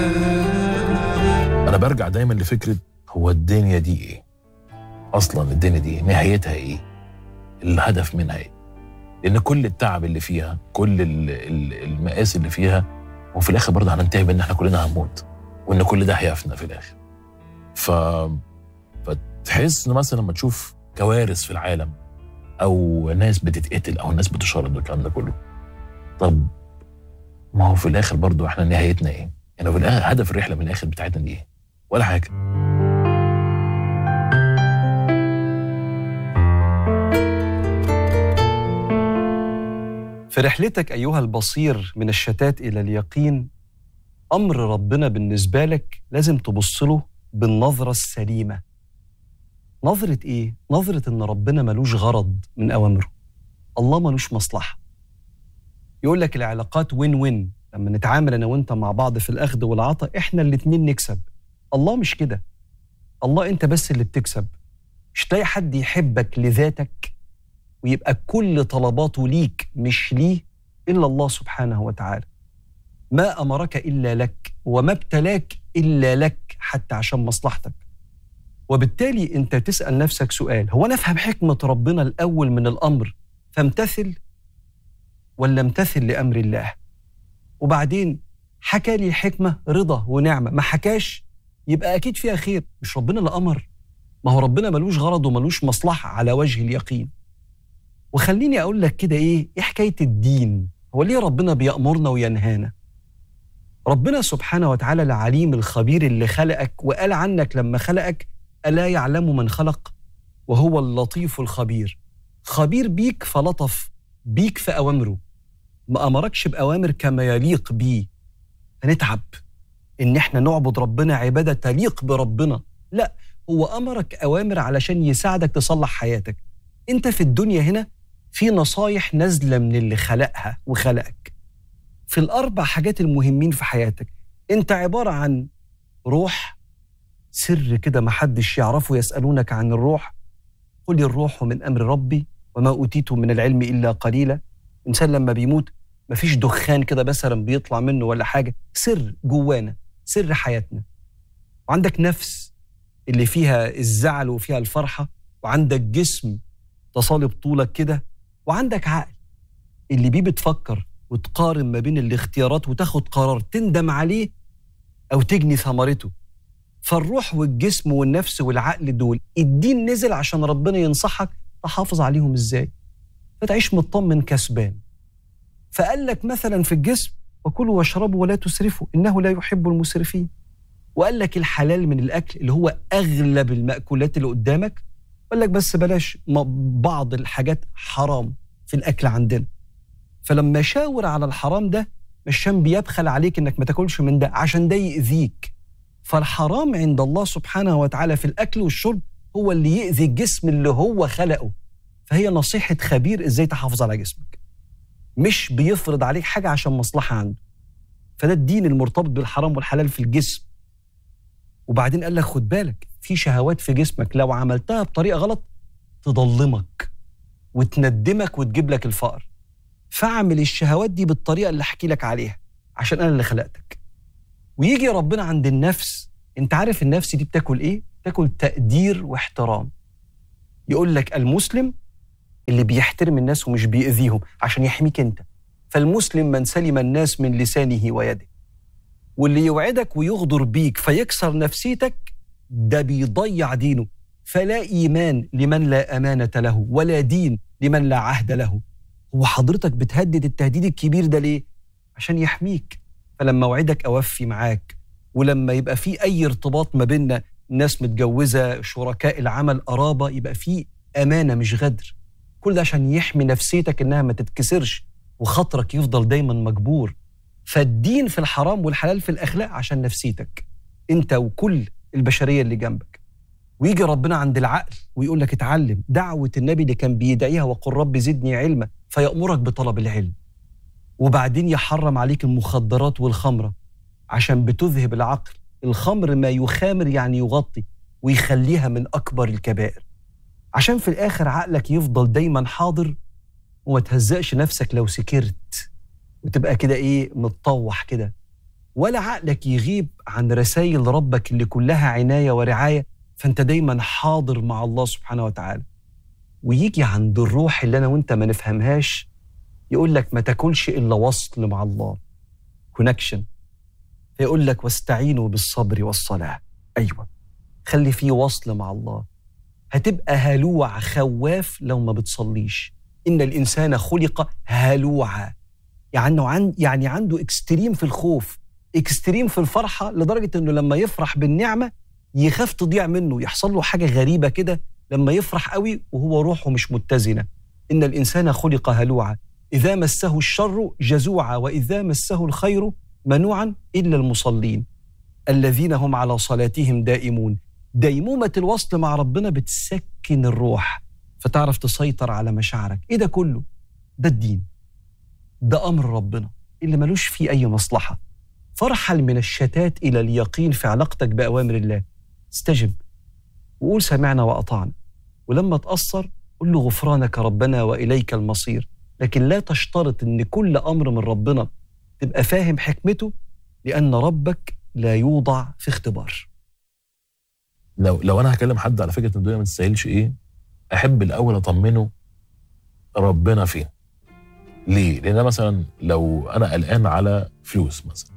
انا برجع دايما لفكره هو الدنيا دي ايه اصلا الدنيا دي نهايتها ايه الهدف منها ايه لان كل التعب اللي فيها كل ال- ال- المآسي اللي فيها وفي الاخر برضه هننتهي بان احنا كلنا هنموت وان كل ده هيفنى في الاخر ف فتحس ان مثلا لما تشوف كوارث في العالم او ناس بتتقتل او ناس بتشرد والكلام ده كله طب ما هو في الاخر برضه احنا نهايتنا ايه؟ يعني في الاخر هدف الرحله من الاخر بتاعتنا دي ايه؟ ولا حاجه في رحلتك أيها البصير من الشتات إلى اليقين أمر ربنا بالنسبة لك لازم تبص له بالنظرة السليمة نظرة إيه؟ نظرة إن ربنا ملوش غرض من أوامره الله ملوش مصلحة يقول لك العلاقات وين وين لما نتعامل أنا وأنت مع بعض في الأخذ والعطاء إحنا الاتنين نكسب الله مش كده الله أنت بس اللي بتكسب مش تلاقي حد يحبك لذاتك ويبقى كل طلباته ليك مش ليه الا الله سبحانه وتعالى ما امرك الا لك وما ابتلاك الا لك حتى عشان مصلحتك وبالتالي انت تسال نفسك سؤال هو انا افهم حكمه ربنا الاول من الامر فامتثل ولا امتثل لامر الله وبعدين حكى لي الحكمه رضا ونعمه ما حكاش يبقى اكيد فيها خير مش ربنا اللي امر ما هو ربنا ملوش غرض وملوش مصلحه على وجه اليقين وخليني اقول لك كده ايه ايه حكايه الدين هو ليه ربنا بيامرنا وينهانا ربنا سبحانه وتعالى العليم الخبير اللي خلقك وقال عنك لما خلقك الا يعلم من خلق وهو اللطيف الخبير خبير بيك فلطف بيك في اوامره ما امركش باوامر كما يليق بيه هنتعب ان احنا نعبد ربنا عباده تليق بربنا لا هو امرك اوامر علشان يساعدك تصلح حياتك انت في الدنيا هنا في نصايح نازله من اللي خلقها وخلقك في الاربع حاجات المهمين في حياتك انت عباره عن روح سر كده محدش يعرفه يسالونك عن الروح قل الروح من امر ربي وما اوتيت من العلم الا قليلا الانسان لما بيموت مفيش دخان كده مثلا بيطلع منه ولا حاجه سر جوانا سر حياتنا وعندك نفس اللي فيها الزعل وفيها الفرحه وعندك جسم تصالب طولك كده وعندك عقل اللي بيه بتفكر وتقارن ما بين الاختيارات وتاخد قرار تندم عليه او تجني ثمرته فالروح والجسم والنفس والعقل دول الدين نزل عشان ربنا ينصحك تحافظ عليهم ازاي فتعيش مطمن كسبان فقال لك مثلا في الجسم وكلوا واشربوا ولا تسرفوا انه لا يحب المسرفين وقال لك الحلال من الاكل اللي هو اغلب المأكولات اللي قدامك قال لك بس بلاش م- بعض الحاجات حرام في الاكل عندنا فلما شاور على الحرام ده مش عشان بيبخل عليك انك ما تاكلش من ده عشان ده يأذيك فالحرام عند الله سبحانه وتعالى في الاكل والشرب هو اللي يأذي الجسم اللي هو خلقه فهي نصيحة خبير ازاي تحافظ على جسمك مش بيفرض عليك حاجة عشان مصلحة عنده فده الدين المرتبط بالحرام والحلال في الجسم وبعدين قال لك خد بالك في شهوات في جسمك لو عملتها بطريقه غلط تضلمك وتندمك وتجيب لك الفقر فاعمل الشهوات دي بالطريقه اللي احكي لك عليها عشان انا اللي خلقتك ويجي ربنا عند النفس انت عارف النفس دي بتاكل ايه تاكل تقدير واحترام يقول لك المسلم اللي بيحترم الناس ومش بيأذيهم عشان يحميك انت فالمسلم من سلم الناس من لسانه ويده واللي يوعدك ويغدر بيك فيكسر نفسيتك ده بيضيع دينه فلا ايمان لمن لا امانه له ولا دين لمن لا عهد له هو حضرتك بتهدد التهديد الكبير ده ليه عشان يحميك فلما اوعدك اوفي معاك ولما يبقى في اي ارتباط ما بيننا ناس متجوزه شركاء العمل قرابه يبقى في امانه مش غدر كل ده عشان يحمي نفسيتك انها ما تتكسرش وخاطرك يفضل دايما مجبور فالدين في الحرام والحلال في الاخلاق عشان نفسيتك انت وكل البشريه اللي جنبك ويجي ربنا عند العقل ويقول لك اتعلم دعوه النبي اللي كان بيدعيها وقل رب زدني علما فيامرك بطلب العلم وبعدين يحرم عليك المخدرات والخمره عشان بتذهب العقل الخمر ما يخامر يعني يغطي ويخليها من اكبر الكبائر عشان في الاخر عقلك يفضل دايما حاضر وما تهزقش نفسك لو سكرت وتبقى كده ايه متطوح كده ولا عقلك يغيب عن رسائل ربك اللي كلها عناية ورعاية فأنت دايما حاضر مع الله سبحانه وتعالى ويجي عند الروح اللي أنا وأنت ما نفهمهاش يقول لك ما تاكلش إلا وصل مع الله كونكشن فيقول لك واستعينوا بالصبر والصلاة أيوة خلي فيه وصل مع الله هتبقى هلوع خواف لو ما بتصليش إن الإنسان خلق هلوعا يعني عن يعني عنده اكستريم في الخوف اكستريم في الفرحة لدرجة إنه لما يفرح بالنعمة يخاف تضيع منه يحصل له حاجة غريبة كده لما يفرح قوي وهو روحه مش متزنة إن الإنسان خلق هلوعا إذا مسه الشر جزوعا وإذا مسه الخير منوعا إلا المصلين الذين هم على صلاتهم دائمون ديمومة الوصل مع ربنا بتسكن الروح فتعرف تسيطر على مشاعرك ايه ده كله ده الدين ده امر ربنا اللي ملوش فيه اي مصلحه فارحل من الشتات الى اليقين في علاقتك باوامر الله استجب وقول سمعنا واطعنا ولما تاثر قل له غفرانك ربنا واليك المصير لكن لا تشترط ان كل امر من ربنا تبقى فاهم حكمته لان ربك لا يوضع في اختبار لو لو انا هكلم حد على فكره ان الدنيا ما تستاهلش ايه احب الاول اطمنه ربنا فين ليه لان مثلا لو انا قلقان على فلوس مثلا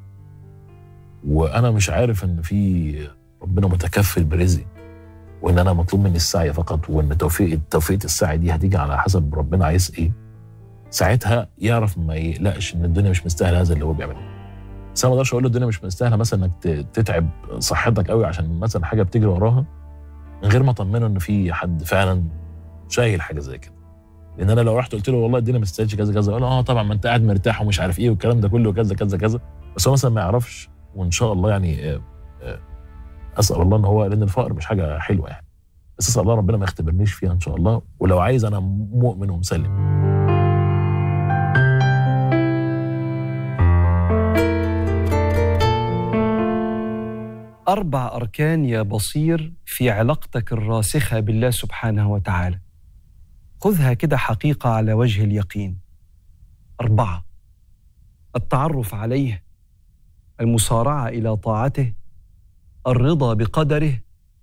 وانا مش عارف ان في ربنا متكفل برزقي وان انا مطلوب مني السعي فقط وان توفيق توفيق السعي دي هتيجي على حسب ربنا عايز ايه ساعتها يعرف ما يقلقش ان الدنيا مش مستاهله هذا اللي هو بيعمله بس انا ما اقدرش اقول له الدنيا مش مستاهله مثلا انك تتعب صحتك قوي عشان مثلا حاجه بتجري وراها من غير ما اطمنه ان في حد فعلا شايل حاجه زي كده لان انا لو رحت قلت له والله الدنيا ما تستاهلش كذا كذا يقول اه طبعا ما انت قاعد مرتاح ومش عارف ايه والكلام ده كله كذا كذا كذا بس هو مثلا ما يعرفش وان شاء الله يعني اسال الله ان هو لان الفقر مش حاجه حلوه يعني بس اسال الله ربنا ما يختبرنيش فيها ان شاء الله ولو عايز انا مؤمن ومسلم أربع أركان يا بصير في علاقتك الراسخة بالله سبحانه وتعالى خذها كده حقيقة على وجه اليقين أربعة التعرف عليه المسارعة إلى طاعته الرضا بقدره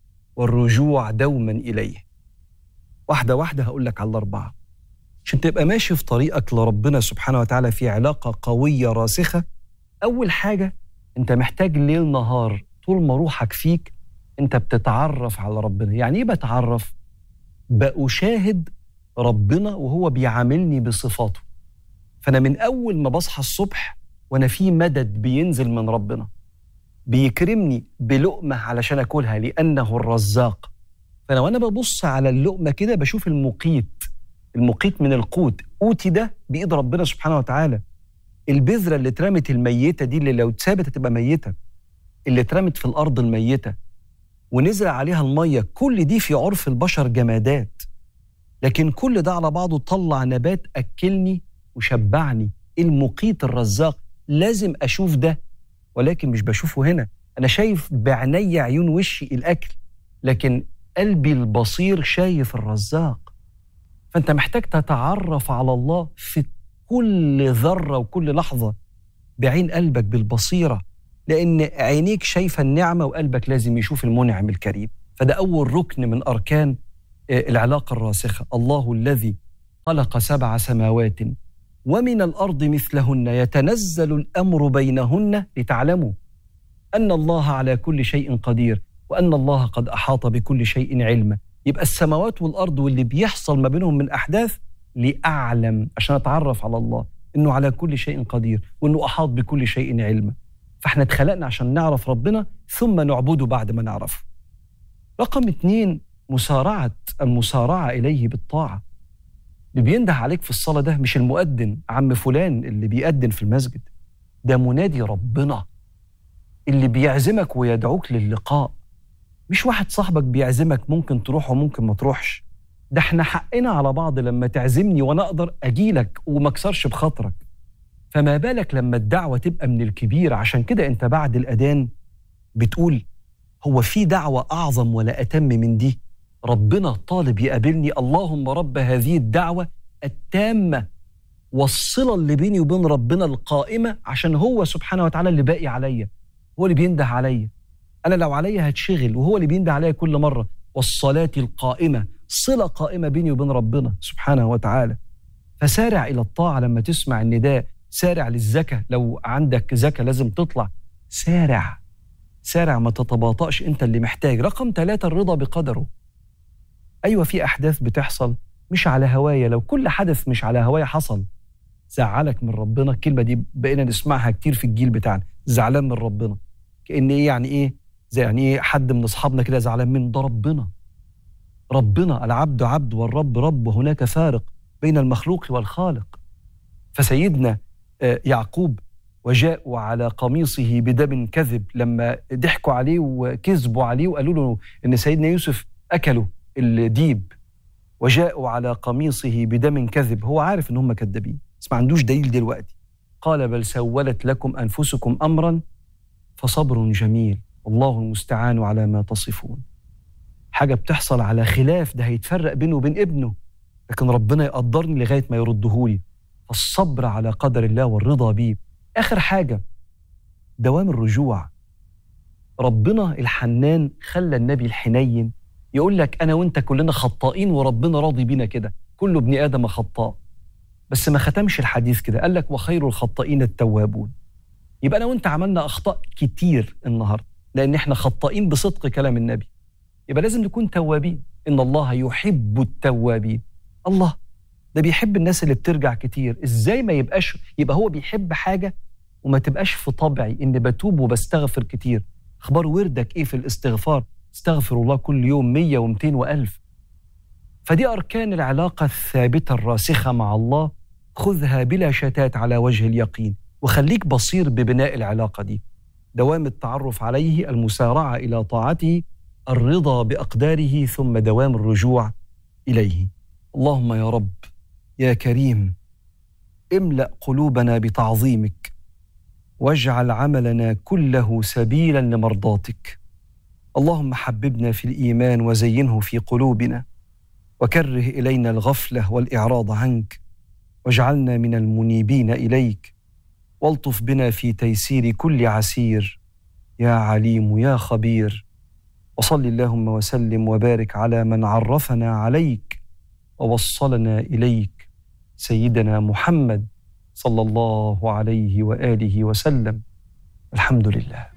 والرجوع دوما إليه واحدة واحدة هقول لك على الأربعة عشان تبقى ماشي في طريقك لربنا سبحانه وتعالى في علاقة قوية راسخة أول حاجة أنت محتاج ليل نهار طول ما روحك فيك انت بتتعرف على ربنا يعني ايه بتعرف بأشاهد ربنا وهو بيعاملني بصفاته فانا من اول ما بصحى الصبح وانا في مدد بينزل من ربنا بيكرمني بلقمه علشان اكلها لانه الرزاق فانا وانا ببص على اللقمه كده بشوف المقيت المقيت من القوت قوتي ده بايد ربنا سبحانه وتعالى البذره اللي اترمت الميته دي اللي لو اتسابت هتبقى ميته اللي اترمت في الارض الميته ونزل عليها الميه كل دي في عرف البشر جمادات لكن كل ده على بعضه طلع نبات اكلني وشبعني المقيت الرزاق لازم اشوف ده ولكن مش بشوفه هنا انا شايف بعيني عيون وشي الاكل لكن قلبي البصير شايف الرزاق فانت محتاج تتعرف على الله في كل ذره وكل لحظه بعين قلبك بالبصيره لان عينيك شايفه النعمه وقلبك لازم يشوف المنعم الكريم فده اول ركن من اركان العلاقه الراسخه الله الذي خلق سبع سماوات ومن الارض مثلهن يتنزل الامر بينهن لتعلموا ان الله على كل شيء قدير وان الله قد احاط بكل شيء علما يبقى السماوات والارض واللي بيحصل ما بينهم من احداث لاعلم عشان اتعرف على الله انه على كل شيء قدير وانه احاط بكل شيء علما فاحنا اتخلقنا عشان نعرف ربنا ثم نعبده بعد ما نعرفه رقم اتنين مسارعة المسارعة إليه بالطاعة اللي بينده عليك في الصلاة ده مش المؤذن عم فلان اللي بيأذن في المسجد ده منادي ربنا اللي بيعزمك ويدعوك للقاء مش واحد صاحبك بيعزمك ممكن تروح وممكن ما تروحش ده احنا حقنا على بعض لما تعزمني وانا اقدر اجيلك وما اكسرش بخاطرك فما بالك لما الدعوه تبقى من الكبير عشان كده انت بعد الاذان بتقول هو في دعوه اعظم ولا اتم من دي ربنا طالب يقابلني اللهم رب هذه الدعوه التامه والصله اللي بيني وبين ربنا القائمه عشان هو سبحانه وتعالى اللي باقي عليا هو اللي بينده عليا انا لو عليا هتشغل وهو اللي بينده عليا كل مره والصلاه القائمه صله قائمه بيني وبين ربنا سبحانه وتعالى فسارع الى الطاعه لما تسمع النداء سارع للزكاه لو عندك زكاه لازم تطلع سارع سارع ما تتباطأش انت اللي محتاج رقم ثلاثة الرضا بقدره ايوه في احداث بتحصل مش على هوايه لو كل حدث مش على هوايه حصل زعلك من ربنا الكلمه دي بقينا نسمعها كتير في الجيل بتاعنا زعلان من ربنا كان ايه يعني ايه زي يعني ايه حد من اصحابنا كده زعلان من ده ربنا ربنا العبد عبد والرب رب وهناك فارق بين المخلوق والخالق فسيدنا آه، يعقوب وجاءوا على قميصه بدم كذب لما ضحكوا عليه وكذبوا عليه وقالوا له ان سيدنا يوسف اكلوا الديب وجاءوا على قميصه بدم كذب هو عارف ان هم كذابين بس ما عندوش دليل دلوقتي قال بل سولت لكم انفسكم امرا فصبر جميل والله المستعان على ما تصفون حاجه بتحصل على خلاف ده هيتفرق بينه وبين ابنه لكن ربنا يقدرني لغايه ما يردهولي فالصبر على قدر الله والرضا بيه اخر حاجه دوام الرجوع ربنا الحنان خلى النبي الحنين يقول لك انا وانت كلنا خطائين وربنا راضي بينا كده كل ابن ادم خطاء بس ما ختمش الحديث كده قال لك وخير الخطائين التوابون يبقى انا وانت عملنا اخطاء كتير النهارده لان احنا خطائين بصدق كلام النبي يبقى لازم نكون توابين ان الله يحب التوابين الله ده بيحب الناس اللي بترجع كتير ازاي ما يبقاش يبقى هو بيحب حاجه وما تبقاش في طبعي اني بتوب وبستغفر كتير اخبار وردك ايه في الاستغفار استغفر الله كل يوم مية ومتين وألف فدي أركان العلاقة الثابتة الراسخة مع الله خذها بلا شتات على وجه اليقين وخليك بصير ببناء العلاقة دي دوام التعرف عليه المسارعة إلى طاعته الرضا بأقداره ثم دوام الرجوع إليه اللهم يا رب يا كريم املأ قلوبنا بتعظيمك واجعل عملنا كله سبيلا لمرضاتك اللهم حببنا في الايمان وزينه في قلوبنا وكره الينا الغفله والاعراض عنك واجعلنا من المنيبين اليك والطف بنا في تيسير كل عسير يا عليم يا خبير وصل اللهم وسلم وبارك على من عرفنا عليك ووصلنا اليك سيدنا محمد صلى الله عليه واله وسلم الحمد لله